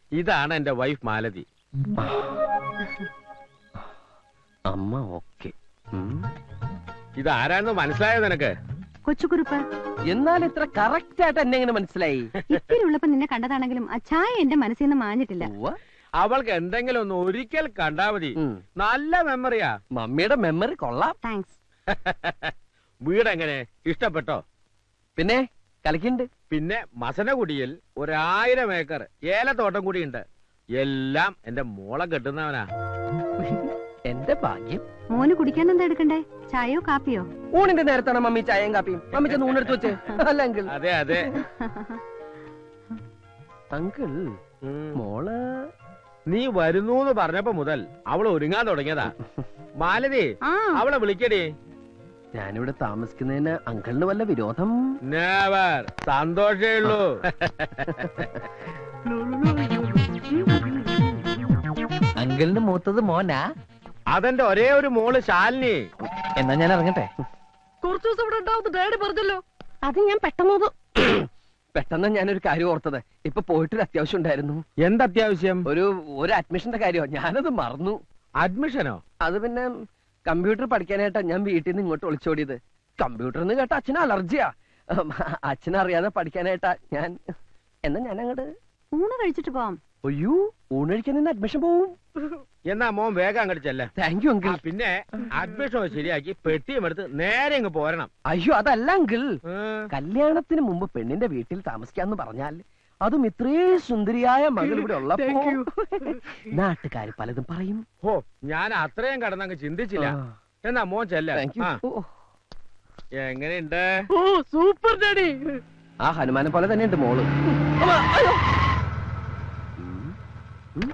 ഇതാണ് എന്റെ വൈഫ് മാലതി അമ്മ ഓക്കെ ഇതാരാണെന്ന് മനസ്സിലായോ നിനക്ക് കൊച്ചുകുറുപ്പ് എന്നാൽ ഇത്ര കറക്റ്റ് ആയിട്ട് എന്നെ എങ്ങനെ മനസ്സിലായി ഇത്തിരി ഉള്ളപ്പോ നിന്നെ കണ്ടതാണെങ്കിലും ആ ചായ എന്റെ മനസ്സിൽ നിന്ന് മാഞ്ഞിട്ടില്ല ഉവ്വ. അവൾക്ക് എന്തെങ്കിലും ഒന്ന് ഒരിക്കൽ കണ്ടാ മതി ഉം. നല്ല മെമ്മറിയാ മമ്മിയുടെ മെമ്മറി കൊള്ളാം താങ്ക്സ് വീടെങ്ങനെ ഇഷ്ടപ്പെട്ടോ പിന്നെ കളിക്കുന്നുണ്ട് പിന്നെ മസനകുടിയിൽ ഒരായിരം ഏക്കർ ഏലത്തോട്ടം കൂടിയുണ്ട് എല്ലാം എന്റെ മോളെ കെട്ടുന്നവനാ എന്റെ ഭാഗ്യം മോന് കുടിക്കാൻ എന്താ എടുക്കണ്ടേ ചായയോ കാപ്പിയോ ഊണിന്റെ നേരത്താണ് മമ്മി ചായയും കാപ്പിയും മമ്മി ചെന്ന് ഊണെടുത്ത് വെച്ച് അല്ല അങ്കിൾ അതെ അതെ അങ്കിൾ ഉം. മോള് നീ വരുന്നൂന്ന് പറഞ്ഞപ്പോ മുതൽ അവൾ ഒരുങ്ങാൻ തുടങ്ങിയതാ മാലതി ആ അവളെ വിളിക്കടി ഞാനിവിടെ താമസിക്കുന്നതിന് അങ്കിളിന് വല്ല വിരോധം നേവർ സന്തോഷേ ഉള്ളൂ അങ്കിളിന് മൂത്തത് മോനാ അതെന്റെ ഒരേ ഒരു മോള് ശാലിനി എന്നാ ഞാൻ ഇറങ്ങട്ടെ കുറച്ചു ദിവസം ഇവിടെ ഉണ്ടാവും ഡാഡി പറഞ്ഞല്ലോ അത് ഞാൻ പെട്ടെന്ന് പെട്ടെന്ന് ഞാനൊരു കാര്യം ഓർത്തത് ഇപ്പൊ പോയിട്ടൊരു അത്യാവശ്യം ഉണ്ടായിരുന്നു എന്തത്യാവശ്യം ഒരു ഒരു അഡ്മിഷന്റെ കാര്യമോ ഞാനത് മറന്നു അഡ്മിഷനോ അത് പിന്നെ കമ്പ്യൂട്ടർ പഠിക്കാനായിട്ടാ ഞാൻ വീട്ടിൽ നിന്ന് ഇങ്ങോട്ട് ഒളിച്ചോടിയത് കമ്പ്യൂട്ടർ എന്ന് കേട്ട അച്ഛന് അലർജിയാ ഉം, അച്ഛനറിയാതെ പഠിക്കാനായിട്ടാ ഞാൻ എന്നാ ഞാൻ അങ്ങോട്ട് ഊണ് കഴിച്ചിട്ട് പോവാം അയ്യോ ഊണഴിക്കാൻ നിന്ന് അഡ്മിഷൻ പോവും എന്നാ മോൻ വേഗം അങ്ങോട്ട് ചെല്ലേ താങ്ക് യു അങ്കിൾ പിന്നെ അഡ്മിഷൻ ശരിയാക്കി പെട്ടിയും എടുത്ത് നേരെ ഇങ്ങ് പോരണം അയ്യോ അതല്ല അങ്കിൾ ഏ, കല്യാണത്തിന് മുമ്പ് പെണ്ണിന്റെ വീട്ടിൽ താമസിക്കാന്ന് പറഞ്ഞാൽ അതും ഇത്രേ സുന്ദരിയായ മകൾ ഇവിടെ ഉള്ളപ്പോ നാട്ടുകാര് പലതും പറയും ഹോ ഞാൻ അത്രയും കടന്നങ്ങ് ചിന്തിച്ചില്ല എന്നാ മോൻ ചെല്ല താങ്ക് യു എങ്ങനെയുണ്ട് സൂപ്പർ ഡാഡി ആ ഹനുമാനെ പോലെ തന്നെയുണ്ട് മോള് ഉം. ഉം.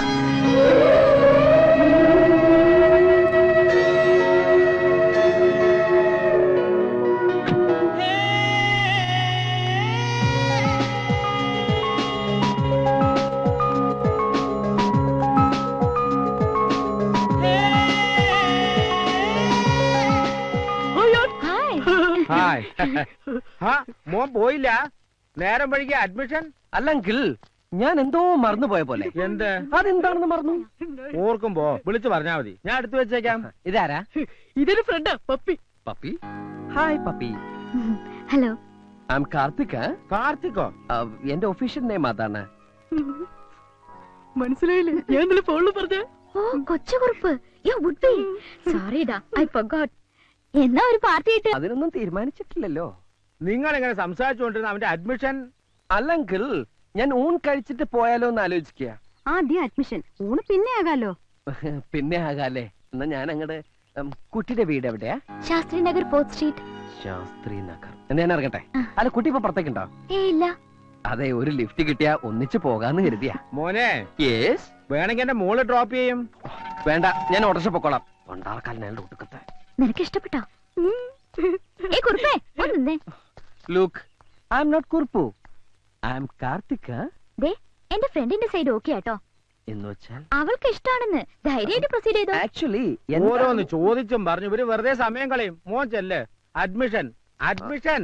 ഹായ് ഹായ് ഹാ മോൻ പോയില്ല നേരം വഴിക്ക് അഡ്മിഷൻ അല്ല അങ്കിൾ ഞാൻ എന്തോ മറന്നുപോയ പോലെ എന്ത് അതെന്താണെന്ന് മറന്നു ഓർക്കുമ്പോ വിളിച്ചു പറഞ്ഞാ മതി ഞാൻ എടുത്തു വെച്ചേക്കാം ഇതാരാ ഇതൊരു ഫ്രണ്ടാ puppy puppy hi puppy hello I'm Karthik കാർത്തിക്കോ എന്റെ ഒഫീഷ്യൽ നെയിം അതാണ് മനസ്സിലായില്ലേ ഞാൻ ഇന്നലെ ഫോണിൽ പറഞ്ഞ ഓ കൊച്ചുകുറുപ്പ് യോ വുഡ് ബി സോറിടാ ഐ ഫൊഗോട്ട് എന്നാ ഒരു പാർട്ടി ആയിട്ട് അതിനൊന്നും തീരുമാനിച്ചിട്ടില്ലല്ലോ നിങ്ങൾ എങ്ങനെ സംസാരിച്ചുകൊണ്ടിരുന്ന അവന്റെ അഡ്മിഷൻ അല്ല അങ്കിൾ ഞാൻ ഊൺ കഴിച്ചിട്ട് പോയാലോ എന്ന് ആലോചിക്കുക ആദ്യം അഡ്മിഷൻ ഊണ് പിന്നെ ആകാലോ പിന്നെ ആകാല്ലേ എന്നാ ഞാൻ അങ്ങട് ഉം, കുട്ടിയുടെ വീട് എവിടെയാ ശാസ്ത്രി നഗർ ഫോർത്ത് സ്ട്രീറ്റ് ശാസ്ത്രി നഗർ എന്നാ ഞാൻ ഇറങ്ങട്ടെ അല്ല കുട്ടി ഇപ്പൊ പുറത്തേക്കുണ്ടോ ഏ ഇല്ല അതെ ഒരു ലിഫ്റ്റ് കിട്ടിയാ ഒന്നിച്ച് പോകാന്ന് കരുതിയാ മോനെ യേസ് വേണമെങ്കിൽ എന്റെ മോള് ഡ്രോപ്പ് ചെയ്യും വേണ്ട ഞാൻ ഓട്ടർഷ പൊക്കോളാം കൊണ്ടാർക്കാലിനാണ് ഒട്ടുക്കത്തെ നിനക്ക് ഇഷ്ടപ്പെട്ടോ ഏ കുറുപ്പേ ഒന്ന് നിന്നേ look I'm not Kuruppu I'm Karthik ദേ എന്റെ ഫ്രണ്ടിന്റെ സൈഡ് ഓക്കെ ആട്ടോ എന്ന് വെച്ചാൽ അവൾക്ക് ഇഷ്ടാണെന്ന് ധൈര്യമായിട്ട് പ്രൊസീഡ് ചെയ്തോ ആക്ച്വലി ഓരോന്ന് ചോദിച്ചും പറഞ്ഞു ഇവര് വെറുതെ സമയം കളയും മോൻ ചെല്ല് അഡ്മിഷൻ അഡ്മിഷൻ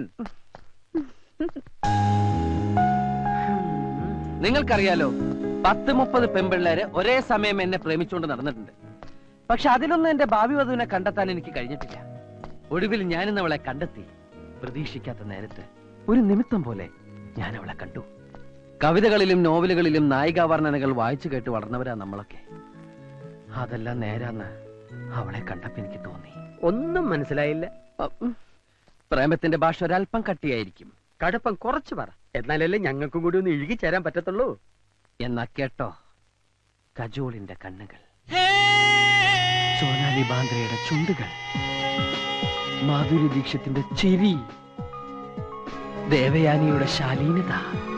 നിങ്ങൾക്കറിയാലോ പത്ത് മുപ്പത് പെമ്പിള്ളേര് ഒരേ സമയം എന്നെ പ്രേമിച്ചുകൊണ്ട് നടന്നിട്ടുണ്ട് പക്ഷെ അതിലൊന്നും എന്റെ ഭാവി വധുവിനെ കണ്ടെത്താൻ എനിക്ക് കഴിഞ്ഞിട്ടില്ല ഒടുവിൽ ഞാനിന്ന് അവളെ കണ്ടെത്തി പ്രതീക്ഷിക്കാത്ത നേരത്ത് ഒരു നിമിത്തം പോലെ ഞാൻ അവളെ കണ്ടു കവിതകളിലും നോവലുകളിലും നായികാവർണ്ണനകൾ വായിച്ചു കേട്ട് വളർന്നവരാ നമ്മളൊക്കെ അതെല്ലാം നേരാന്ന് അവളെ കണ്ടപ്പോ എനിക്ക് തോന്നി ഒന്നും മനസ്സിലായില്ല ഉം. പ്രേമത്തിന്റെ ഭാഷ ഒരല്പം കട്ടിയായിരിക്കും കടുപ്പം കുറച്ച് പറ എന്നാലല്ലേ ഞങ്ങൾക്കും കൂടി ഒന്ന് ഇഴുകി ചേരാൻ പറ്റത്തുള്ളൂ എന്നാ കേട്ടോ കജോളിന്റെ കണ്ണുകൾ സോനാലി ബാന്ദ്രയുടെ ചുണ്ടുകൾ മാധുരി ദീക്ഷത്തിന്റെ ചിരി ദേവയാനിയുടെ ശാലീനത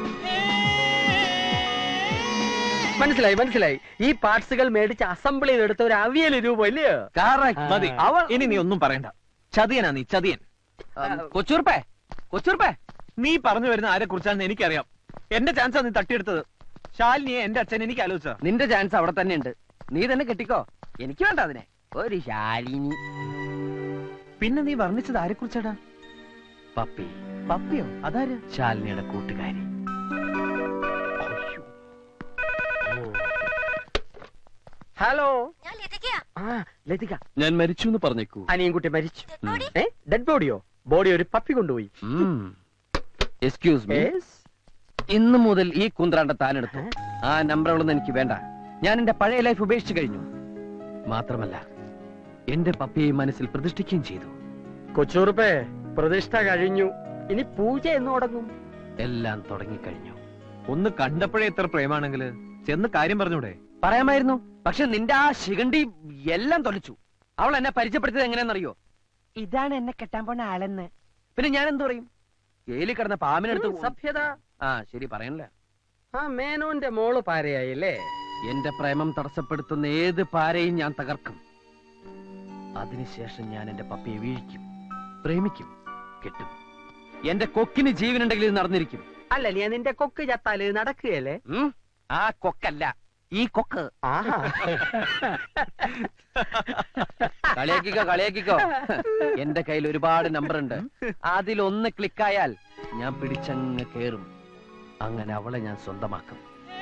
മനസ്സിലായി മനസ്സിലായി ഈ പാർട്സുകൾ മേടിച്ച് അസംബിൾ ചെയ്തെടുത്ത ഒരു അവിയൽ രൂപം ഇല്ലയോ Correct. മതി അവൾ ഇനി നീ ഒന്നും പറയണ്ട ചതിയനാ നീ ചതിയൻ ഉം, കൊച്ചൂർപ്പേ കൊച്ചൂർപ്പേ നീ പറഞ്ഞു വരുന്ന ആരെ കുറിച്ചാണെന്ന് എനിക്കറിയാം എന്റെ ചാൻസാ നീ തട്ടിയെടുത്തത് ശാലിനിയെ എന്റെ അച്ഛൻ എനിക്ക് ആലോചിച്ച നിന്റെ ചാൻസ് അവിടെ തന്നെ ഉണ്ട് നീ തന്നെ കെട്ടിക്കോ എനിക്ക് വേണ്ട അതിനെ ഒരു ശാലിനി പിന്നെ നീ വർണ്ണിച്ചത് ആരെ കുറിച്ചാടാ പപ്പി പപ്പിയോ അതാര് ശാലിനിയുടെ കൂട്ടുകാരി ഹലോ ഞാൻ ലതികയാ ആ ലതിക ഞാൻ മരിച്ചു എന്ന് പറഞ്ഞേക്കൂ അനിയൻകുട്ടി മരിച്ചു ബോഡി ഏ ഡെഡ് ബോഡിയോ ബോഡി ഒരു പപ്പി കൊണ്ടുപോയി എക്സ്ക്യൂസ് മീ Yes. ഇന്ന് മുതൽ ഈ കുന്ത്രാണ്ട താനെടുത്തു ആ നമ്പറുകളൊന്നും എനിക്ക് വേണ്ട ഞാൻ എന്റെ പഴയ ലൈഫ് ഉപേക്ഷിച്ചു കഴിഞ്ഞു മാത്രമല്ല എന്റെ പപ്പിയെ മനസ്സിൽ പ്രതിഷ്ഠിക്കുകയും ചെയ്തു കൊച്ചുറുപ്പേ പ്രതിഷ്ഠ കഴിഞ്ഞു ഇനി പൂജ എന്ന് തുടങ്ങും എല്ലാം തുടങ്ങിക്കഴിഞ്ഞു ഒന്ന് കണ്ടപ്പോഴേ ഇത്ര പ്രേമാണെങ്കില് ചെന്ന് കാര്യം പറഞ്ഞൂടെ പറയാമായിരുന്നു പക്ഷെ നിന്റെ ആ ശിഖണ്ഡി എല്ലാം തൊലച്ചു അവൾ എന്നെ പരിചയപ്പെടുത്തിയത് എങ്ങനെയാണെന്നറിയോ ഇതാണ് എന്നെ കെട്ടാൻ പോണ ആളെന്ന് പിന്നെ ഞാൻ എന്തു പറയും ജയിലിൽ കിടന്ന പാമ്പിനെടുത്ത് ഉം, സഭ്യത ആ ശരി പറയണല്ലേ ആ മേനോന്റെ മോള് പാരയായില്ലേ എന്റെ പ്രേമം തടസ്സപ്പെടുത്തുന്ന ഏത് പാരയും ഞാൻ തകർക്കും അതിനുശേഷം ഞാൻ എന്റെ പപ്പിയെ വീഴിക്കും പ്രേമിക്കും കെട്ടും എന്റെ കൊക്കിന് ജീവനുണ്ടെങ്കിൽ ഇത് നടന്നിരിക്കും അല്ല നീ നിന്റെ കൊക്ക് ചത്താല് നടക്കുകയല്ലേ ഉം? ആ കൊക്കല്ല ഈ കൊക്ക് ആഹാ കളിയാക്കിക്കോ കളിയാക്കിക്കോ എന്റെ കയ്യിൽ ഒരുപാട് നമ്പർ ഉണ്ട് അതിലൊന്ന് ക്ലിക്കായാൽ ഞാൻ പിടിച്ചങ്ങ് കേറും അങ്ങനെ അവളെ ഞാൻ സ്വന്തമാക്കും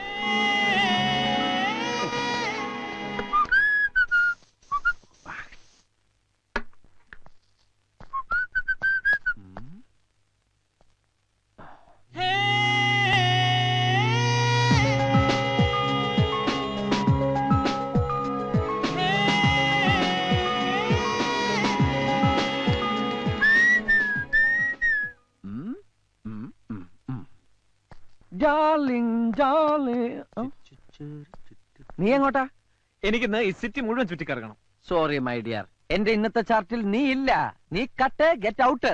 നീ എങ്ങോട്ടാ എനിക്കിന്ന് ഈ സിറ്റി മുഴുവൻ ചുറ്റിക്കറങ്ങണം സോറി മൈ ഡിയർ എന്റെ ഇന്നത്തെ ചാർട്ടിൽ നീ ഇല്ല നീ കട്ട് ഗെറ്റ് ഔട്ട്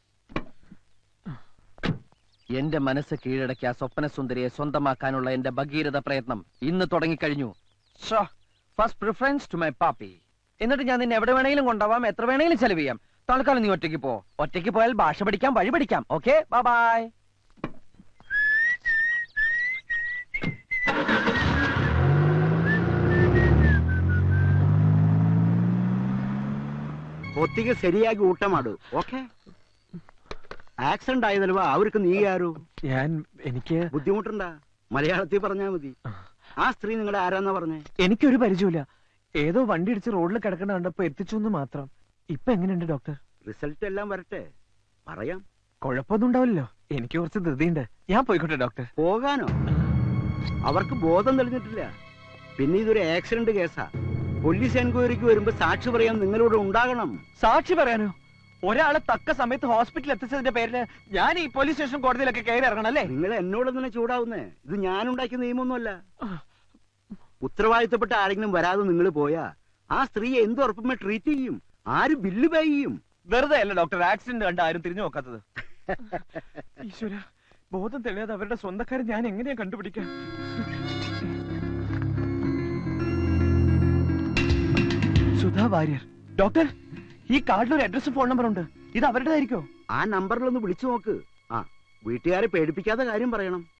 എന്റെ മനസ്സ് കീഴടക്കിയ ആ സ്വപ്ന സുന്ദരിയെ സ്വന്തമാക്കാനുള്ള എന്റെ ഭഗീരഥ പ്രയത്നം ഇന്ന് തുടങ്ങിക്കഴിഞ്ഞു first preference to my puppy എന്നിട്ട് ഞാൻ നിന്നെ എവിടെ വേണമെങ്കിലും കൊണ്ടുപോവാം എത്ര വേണമെങ്കിലും ചെലവ് ചെയ്യാം തൽക്കാലം നീ ഒറ്റയ്ക്ക് പോ ഒറ്റയ്ക്ക് പോയാൽ ഭാഷ പഠിക്കാം വഴി പഠിക്കാം ഓക്കെ ബൈ ಹೊತ್ತಿಗೆ ಸರಿಯಾಗಿ ಊಟ ಮಾಡು ಓಕೆ ആക്സിഡന്റ് ആയതಲ್ವಾ അവർക്ക് നീ ആരോ ഞാൻ എനിക്ക് ബുദ്ധിമുട്ടുണ്ടാ മലയാളത്തിൽ പറഞ്ഞാ മതി ആ സ്ത്രീ നിങ്ങളുടെ ആരാന്നാ പറഞ്ഞേ എനിക്കൊരു പരിചയമില്ല ഏതോ വണ്ടി ഇടിച്ച് റോഡിൽ കിടക്കണ കണ്ടപ്പോ എത്തിച്ചു എന്ന് മാത്രം ഇപ്പൊ എങ്ങനെയുണ്ട് ഡോക്ടർ റിസൾട്ട് എല്ലാം വരട്ടെ പറയാം കുഴപ്പമൊന്നും ഉണ്ടാവില്ലല്ലോ എനിക്ക് കുറച്ച് ധൃതിയുണ്ട് ഞാൻ പോയിക്കോട്ടെ ഡോക്ടർ പോകാനോ അവർക്ക് ബോധം തെളിഞ്ഞിട്ടില്ല പിന്നെ ഇതൊരു ആക്സിഡന്റ് കേസാ പോലീസ് എൻക്വയറിക്ക് വരുമ്പോ സാക്ഷി പറയാൻ നിങ്ങളോട് ഉണ്ടാകണം സാക്ഷി പറയാനോ ഒരാളെ തക്ക സമയത്ത് ഹോസ്പിറ്റലിൽ എത്തിച്ചതിന്റെ പേരില് ഞാൻ ഈ പോലീസ് സ്റ്റേഷൻ കോടതിയിലൊക്കെ കയറി ഇറങ്ങണം അല്ലേ നിങ്ങൾ എന്നോട് തന്നെ ചൂടാവുന്നേ ഇത് ഞാനുണ്ടാക്കിയ നിയമമൊന്നുമല്ല ഉത്തരവാദിത്തപ്പെട്ട ആരെങ്കിലും വരാതെ നിങ്ങൾ പോയാ ആ സ്ത്രീയെ എന്ത് ഉറപ്പുമേ ട്രീറ്റ് ചെയ്യും ആര് ബില്ല് പേ ചെയ്യും വെറുതെ അല്ല ഡോക്ടർ ആക്സിഡന്റ് കണ്ട് ആരും തിരിഞ്ഞു നോക്കാത്തത് ഈശ്വര ബോധം തെളിയാതെ അവരുടെ സ്വന്തക്കാരെ ഞാൻ എങ്ങനെയാ കണ്ടുപിടിക്കാം സുധാ വാര്യർ ഡോക്ടർ ഈ കാർഡിൽ ഒരു അഡ്രസ്സും ഫോൺ നമ്പർ ഉണ്ട് ഇത് അവരുടേതായിരിക്കോ ആ നമ്പറിലൊന്ന് വിളിച്ചു നോക്ക് ആ വീട്ടുകാരെ പേടിപ്പിക്കാത്ത കാര്യം പറയണം